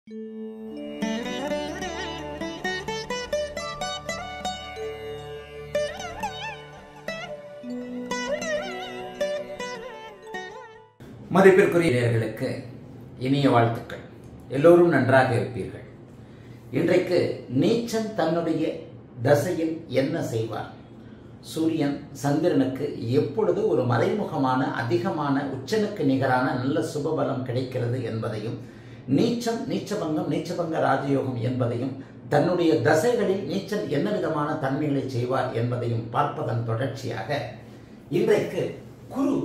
மதிப்பிற்குரியவர்களுக்கு இனிய வாழ்த்துக்கள் எல்லோரும் நன்றாக இருப்பீர்கள் இன்றைக்கு நீச்சன் தன்னுடைய தசையில் என்ன செய்வார் சூரியன் சந்திரனுக்கு எப்பொழுது ஒரு மறைமுகமான அதிகமான உச்சனுக்கு நிகரான நல்ல சுபபலம் கிடைக்கிறது என்பதையும் நீச்சம் நீச்சபங்கம் நீச்சபங்க ராஜயோகம் என்பதையும் தன்னுடைய தசைகளில் நீச்சன் என்ன விதமான தன்மைகளை செய்வார் என்பதையும் பார்ப்பதன் தொடர்ச்சியாக இன்றைக்கு குரு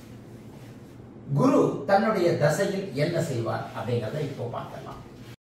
குரு தன்னுடைய தசையில் என்ன செய்வார் அப்படிங்கிறத இப்போ பார்க்கலாம்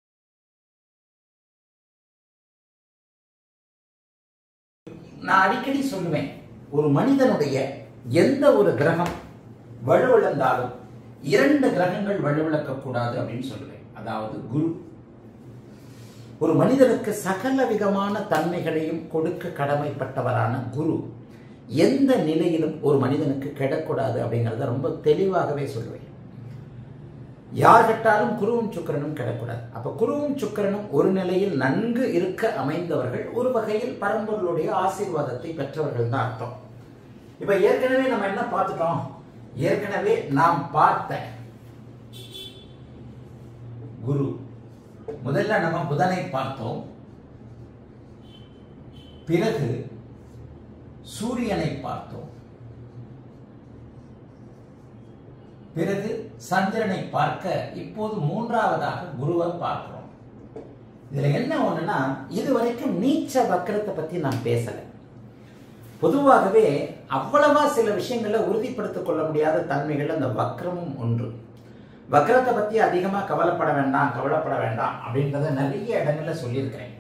நான் அடிக்கடி சொல்லுவேன் ஒரு மனிதனுடைய எந்த ஒரு கிரகம் வலுவிழந்தாலும் இரண்டு கிரகங்கள் வலுவிழக்க கூடாது அப்படின்னு சொல்லுவேன் அதாவது குரு ஒரு மனிதனுக்கு சகல விதமான தன்மைகளையும் கொடுக்க கடமைப்பட்டவரான குரு எந்த நிலையிலும் ஒரு மனிதனுக்கு கெடக்கூடாது அப்படிங்கிறத ரொம்ப தெளிவாகவே சொல்லுவேன் யார் கெட்டாலும் குருவும் சுக்கரனும் கெடக்கூடாது அப்ப குருவும் சுக்கரனும் ஒரு நிலையில் நன்கு இருக்க அமைந்தவர்கள் ஒரு வகையில் பரம்பொருளுடைய ஆசீர்வாதத்தை பெற்றவர்கள் தான் அர்த்தம் இப்ப ஏற்கனவே நம்ம என்ன பார்த்துட்டோம் ஏற்கனவே நாம் பார்த்த குரு முதல்ல நம்ம புதனை பார்த்தோம் பிறகு சூரியனை பார்த்தோம் பிறகு சந்திரனை பார்க்க இப்போது மூன்றாவதாக குருவை பார்க்கிறோம் இதுல என்ன ஒண்ணுன்னா இதுவரைக்கும் நீச்ச வக்கரத்தை பத்தி நான் பேசல பொதுவாகவே அவ்வளவா சில விஷயங்களை உறுதிப்படுத்திக் கொள்ள முடியாத தன்மைகள் அந்த வக்கரமும் ஒன்று வக்கரத்தை பத்தி அதிகமா கவலைப்பட வேண்டாம் கவலைப்பட வேண்டாம் அப்படின்றத நிறைய இடங்கள்ல சொல்லியிருக்கிறேன்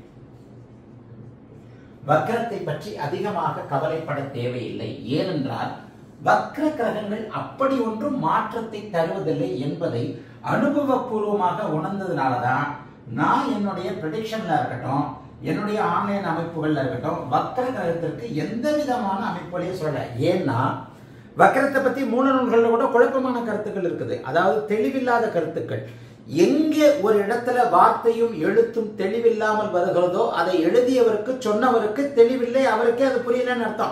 வக்கரத்தை பற்றி அதிகமாக கவலைப்பட தேவையில்லை ஏனென்றால் வக்ர கிரகங்கள் அப்படி ஒன்றும் மாற்றத்தை தருவதில்லை என்பதை அனுபவபூர்வமாக உணர்ந்ததுனாலதான் நான் என்னுடைய ப்ரெடிக்ஷன்ல இருக்கட்டும் என்னுடைய ஆன்லைன் அமைப்புகள்ல இருக்கட்டும் வக்ர கிரகத்திற்கு எந்த விதமான அமைப்புகளையும் சொல்ல ஏன்னா வக்கரத்தை பத்தி மூல நூல்கள்ல கூட குழப்பமான கருத்துக்கள் இருக்குது அதாவது தெளிவில்லாத கருத்துக்கள் எங்கே ஒரு இடத்துல வார்த்தையும் எழுத்தும் தெளிவில்லாமல் வருகிறதோ அதை எழுதியவருக்கு சொன்னவருக்கு தெளிவில்லை அவருக்கே அது புரியலன்னு அர்த்தம்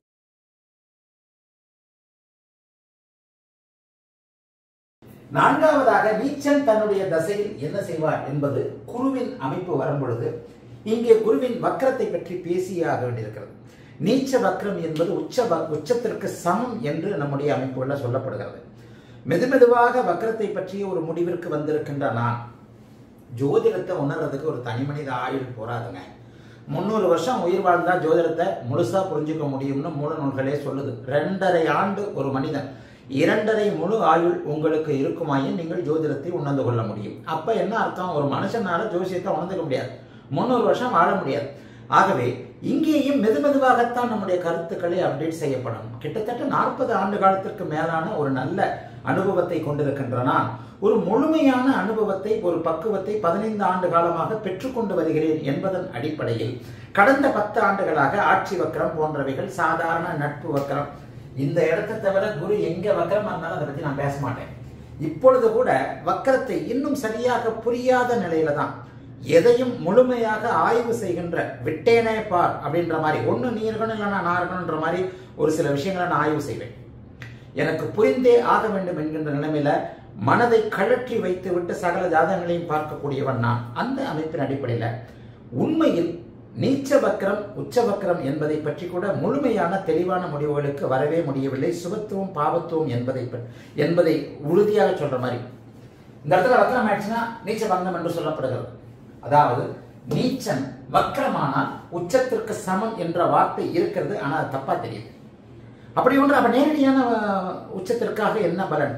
நான்காவதாக நீச்சன் தன்னுடைய தசையில் என்ன செய்வார் என்பது குருவின் அமைப்பு வரும் பொழுது இங்கே குருவின் வக்கரத்தை பற்றி பேசியே ஆக வேண்டியிருக்கிறது நீச்ச வக்ரம் என்பது உச்ச உச்சத்திற்கு சமம் என்று நம்முடைய அமைப்புகள்ல சொல்லப்படுகிறது மெதுமெதுவாக வக்கரத்தை பற்றிய ஒரு முடிவிற்கு வந்திருக்கின்ற நான் ஜோதிடத்தை உணர்றதுக்கு ஒரு தனி மனித ஆயுள் போராதுங்க முந்நூறு வருஷம் உயிர் வாழ்ந்தா ஜோதிடத்தை முழுசா புரிஞ்சுக்க முடியும்னு மூல நூல்களே சொல்லுது ரெண்டரை ஆண்டு ஒரு மனிதன் இரண்டரை முழு ஆயுள் உங்களுக்கு இருக்குமாயின் நீங்கள் ஜோதிடத்தை உணர்ந்து கொள்ள முடியும் அப்ப என்ன அர்த்தம் ஒரு மனுஷனால ஜோசியத்தை உணர்ந்துக்க முடியாது முந்நூறு வருஷம் வாழ முடியாது ஆகவே இங்கேயும் மெதுமெதுவாகத்தான் நம்முடைய கருத்துக்களை அப்டேட் செய்யப்படும் கிட்டத்தட்ட நாற்பது ஆண்டு காலத்திற்கு மேலான ஒரு நல்ல அனுபவத்தை கொண்டிருக்கின்ற நான் ஒரு முழுமையான அனுபவத்தை ஒரு பக்குவத்தை பதினைந்து ஆண்டு காலமாக பெற்றுக்கொண்டு வருகிறேன் என்பதன் அடிப்படையில் கடந்த பத்து ஆண்டுகளாக ஆட்சி வக்கரம் போன்றவைகள் சாதாரண நட்பு வக்கரம் இந்த இடத்தை தவிர குரு எங்க வக்கரமா இருந்தாலும் அதை பத்தி நான் பேச மாட்டேன் இப்பொழுது கூட வக்கரத்தை இன்னும் சரியாக புரியாத நிலையில தான் எதையும் முழுமையாக ஆய்வு செய்கின்ற விட்டேனே பார் அப்படின்ற மாதிரி ஒன்று நீ இருக்கணும் இல்லைன்னா நான் இருக்கணுன்ற மாதிரி ஒரு சில விஷயங்களை நான் ஆய்வு செய்வேன் எனக்கு புரிந்தே ஆக வேண்டும் என்கின்ற நிலைமையில மனதை கழற்றி வைத்து விட்டு சகல ஜாதகங்களையும் பார்க்கக்கூடியவன் நான் அந்த அமைப்பின் அடிப்படையில் உண்மையில் நீச்ச வக்கரம் உச்ச வக்கரம் என்பதை பற்றி கூட முழுமையான தெளிவான முடிவுகளுக்கு வரவே முடியவில்லை சுபத்துவம் பாவத்துவம் என்பதை என்பதை உறுதியாக சொல்ற மாதிரி இந்த இடத்துல வக்கரம் ஆயிடுச்சுன்னா நீச்ச பங்கம் என்று சொல்லப்படுகிறது அதாவது நீச்சன் வக்கரமானால் உச்சத்திற்கு சமம் என்ற வார்த்தை இருக்கிறது ஆனால் அது தப்பா தெரியுது அப்படி ஒன்று அப்ப நேரடியான உச்சத்திற்காக என்ன பலன்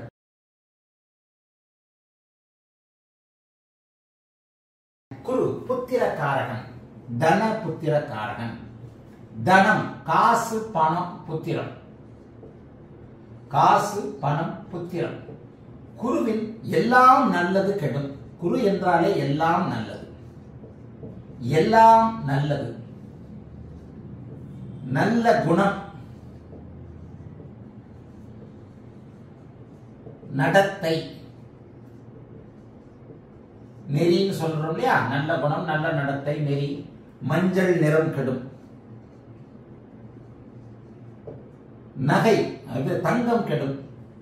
குரு புத்திரக்காரகன் தன புத்திரக்காரகன் தனம் காசு பணம் புத்திரம் காசு பணம் புத்திரம் குருவின் எல்லாம் நல்லது கெடும் குரு என்றாலே எல்லாம் நல்லது எல்லாம் நல்லது நல்ல குணம் நடத்தை நெறின்னு சொல்றோம் இல்லையா நல்ல குணம் நல்ல நடத்தை நெறி மஞ்சள் நிறம் கெடும் நகை அது தங்கம் கெடும்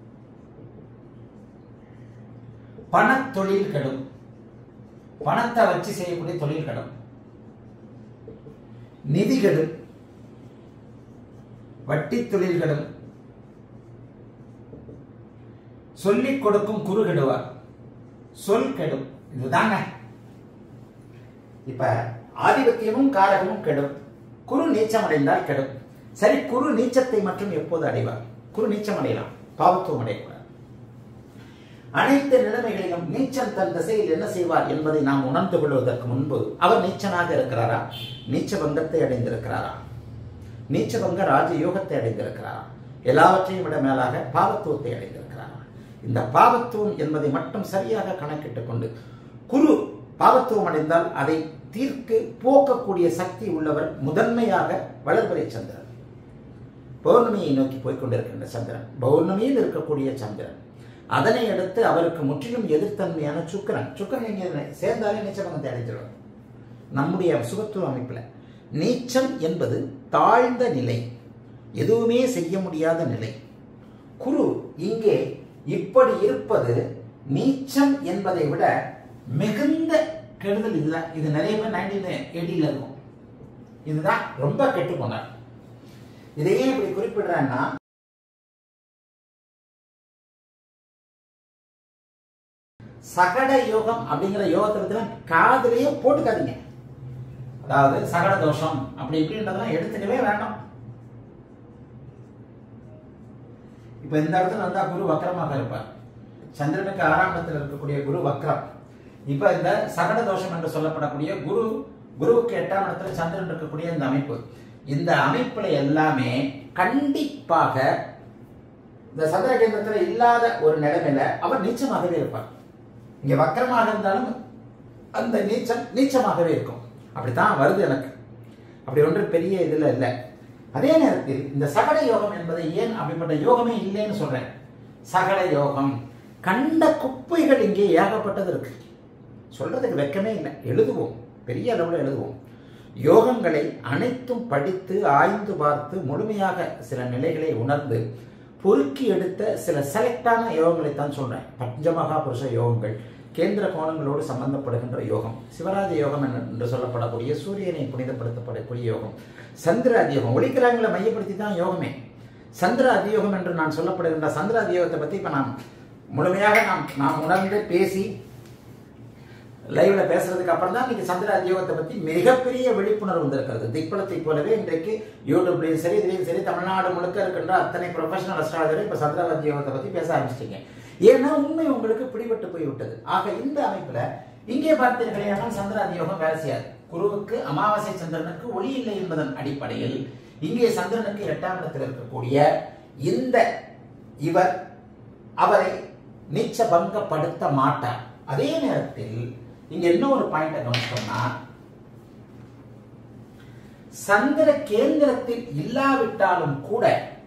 பணத்தொழில் கெடும் பணத்தை வச்சு செய்யக்கூடிய தொழில் கெடும் நிதி கெடும் வட்டி தொழில் கெடும் சொல்லிக் கொடுக்கும் குரு கெடுவார் சொல் கெடும் இதுதாங்க இப்ப ஆதிபத்தியமும் காரகமும் கெடும் குரு நீச்சம் அடைந்தால் கெடும் சரி குரு நீச்சத்தை மட்டும் எப்போது அடைவார் குரு நீச்சம் அடையலாம் பாவத்துவம் அடையக்கூடாது அனைத்து நிலைமைகளிலும் நீச்சம் தன் திசையில் என்ன செய்வார் என்பதை நாம் உணர்ந்து கொள்வதற்கு முன்பு அவர் நீச்சனாக இருக்கிறாரா நீச்ச பங்கத்தை அடைந்திருக்கிறாரா நீச்ச பங்க ராஜ யோகத்தை அடைந்திருக்கிறாரா எல்லாவற்றையும் விட மேலாக பாவத்துவத்தை அடைந்திருக்கிறாரா இந்த பாவத்துவம் என்பதை மட்டும் சரியாக கணக்கிட்டுக் கொண்டு குரு பாவத்துவம் அடைந்தால் அதை தீர்க்கு போக்கக்கூடிய சக்தி உள்ளவர் முதன்மையாக வளர்பிறை சந்திரன் பௌர்ணமியை நோக்கி போய்கொண்டிருக்கின்ற சந்திரன் பௌர்ணமியில் இருக்கக்கூடிய சந்திரன் அதனை அடுத்து அவருக்கு முற்றிலும் எதிர்த்தன்மையான சுக்கரன் சுக்கரன் இங்கே சேர்ந்தாலே நீச்சபங்கத்தை அடைஞ்சிருவார் நம்முடைய சுகத்துவ அமைப்பில் நீச்சம் என்பது தாழ்ந்த நிலை எதுவுமே செய்ய முடியாத நிலை குரு இங்கே இப்படி இருப்பது நீச்சம் என்பதை விட மிகுந்த கெடுதல் இல்லை இது நிறைய பேர் நைன்டீன் எயிட்டியில் இருக்கும் இதுதான் ரொம்ப கெட்டு போனார் இதையே இப்படி குறிப்பிடுறேன்னா சகட யோகம் அப்படிங்கிற யோகத்தை பத்தி காதலையே போட்டுக்காதீங்க அதாவது சகட தோஷம் அப்படி இப்படின்றதெல்லாம் எடுத்துக்கவே வேண்டாம் இப்ப இந்த இடத்துல வந்தா குரு வக்கரமாக இருப்பார் சந்திரனுக்கு ஆறாம் இடத்தில் இருக்கக்கூடிய குரு வக்கரம் இப்ப இந்த சகட தோஷம் என்று சொல்லப்படக்கூடிய குரு குருவுக்கு எட்டாம் இடத்துல சந்திரன் இருக்கக்கூடிய இந்த அமைப்பு இந்த அமைப்புல எல்லாமே கண்டிப்பாக இந்த சந்திர கேந்திரத்துல இல்லாத ஒரு நிலைமையில அவர் நீச்சமாகவே இருப்பார் இங்க வக்கரமாக இருந்தாலும் அந்த நீச்சம் நீச்சமாகவே இருக்கும் அப்படித்தான் வருது எனக்கு அப்படி ஒன்று பெரிய இதுல இல்லை அதே நேரத்தில் இந்த சகட யோகம் என்பதை ஏன் அப்படிப்பட்ட யோகமே இல்லைன்னு சொல்றேன் சகட யோகம் கண்ட குப்பைகள் இங்கே ஏகப்பட்டது இருக்கு சொல்றதுக்கு வெக்கமே இல்லை எழுதுவோம் பெரிய அளவில் எழுதுவோம் யோகங்களை அனைத்தும் படித்து ஆய்ந்து பார்த்து முழுமையாக சில நிலைகளை உணர்ந்து பொறுக்கி எடுத்த சில செலக்டான யோகங்களை தான் சொல்றேன் பஞ்சமகா புருஷ யோகங்கள் கேந்திர கோணங்களோடு சம்பந்தப்படுகின்ற யோகம் சிவராஜ யோகம் என்று சொல்லப்படக்கூடிய சூரியனை புனிதப்படுத்தப்படக்கூடிய யோகம் சந்திர அதியோகம் ஒளிக்கிரகங்களை மையப்படுத்தி தான் யோகமே சந்திர அதியோகம் என்று நான் சொல்லப்படுகின்ற சந்திர அதியோகத்தை பற்றி இப்போ நாம் முழுமையாக நாம் நாம் உணர்ந்து பேசி லைவ்ல பேசுறதுக்கு அப்புறம் தான் இன்னைக்கு சந்திர அதியோகத்தை பத்தி மிகப்பெரிய விழிப்புணர்வு வந்திருக்கிறது திக்பலத்தை போலவே இன்றைக்கு யூடியூப்லயும் சரி இதுலயும் சரி தமிழ்நாடு முழுக்க இருக்கின்ற அத்தனை ப்ரொஃபஷனல் அஸ்ட்ராலஜரும் இப்ப சந்திர அதியோகத்தை பத்தி பேச ஆரம்பிச்சிட்டீங்க ஏன்னா உண்மை உங்களுக்கு பிடிபட்டு போய்விட்டது ஆக இந்த அமைப்புல இங்கே பார்த்தீர்களேயானால் சந்திர அதியோகம் வேலை செய்யாது குருவுக்கு அமாவாசை சந்திரனுக்கு ஒளி இல்லை என்பதன் அடிப்படையில் இங்கே சந்திரனுக்கு எட்டாம் இடத்தில் இருக்கக்கூடிய இந்த இவர் அவரை நீச்ச பங்கப்படுத்த மாட்டார் அதே நேரத்தில் இங்க இன்னொரு பாயிண்ட் கவனிச்சோம்னா சந்திர கேந்திரத்தில் இல்லாவிட்டாலும் கூட